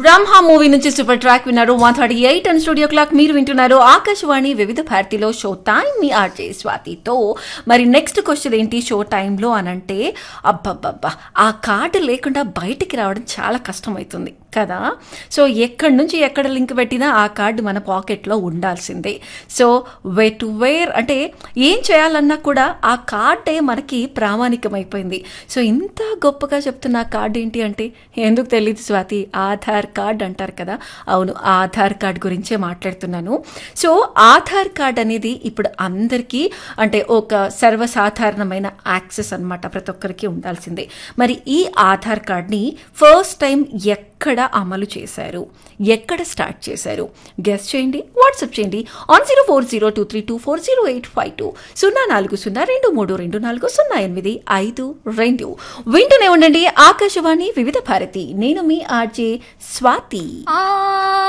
బ్రహ్మ movie నుంచి super track విన్నారు one thirty eight and studio clock మీరు వింటున్నారు ఆకాశవాణి వివిధ భారతిలో షో టైం మీ ఆర్జే స్వాతితో మరి నెక్స్ట్ క్వశ్చన్ ఏంటి షో టైంలో అనంటే అబ్బబ్బబ్బా ఆ కార్డు లేకుండా బయటికి రావడం చాలా కష్టమవుతుంది కదా సో ఎక్కడి నుంచి ఎక్కడ లింక్ పెట్టినా ఆ కార్డు మన పాకెట్లో ఉండాల్సిందే సో వే టు వేర్ అంటే ఏం చేయాలన్నా కూడా ఆ కార్డే మనకి ప్రామాణికమైపోయింది సో ఇంత గొప్పగా చెప్తున్న ఆ కార్డు ఏంటి అంటే ఎందుకు తెలియదు స్వాతి ఆధార్ కార్డ్ అంటారు కదా అవును ఆధార్ కార్డ్ గురించే మాట్లాడుతున్నాను సో ఆధార్ కార్డ్ అనేది ఇప్పుడు అందరికీ అంటే ఒక సర్వసాధారణమైన యాక్సెస్ అన్నమాట ప్రతి ఒక్కరికి ఉండాల్సిందే మరి ఈ ఆధార్ కార్డ్ని ఫస్ట్ టైం ఎక్కడ అమలు చేశారు ఎక్కడ స్టార్ట్ చేశారు గెస్ట్ చేయండి వాట్సాప్ చేయండి on zero four zero two three two four zero eight five two సున్నా నాలుగు సున్నా రెండు మూడు రెండు నాలుగు సున్నా ఎనిమిది ఐదు రెండు వింటూనే ఉండండి ఆకాశవాణి వివిధ భారతి నేను మీ ఆర్జే స్వాతి ఆ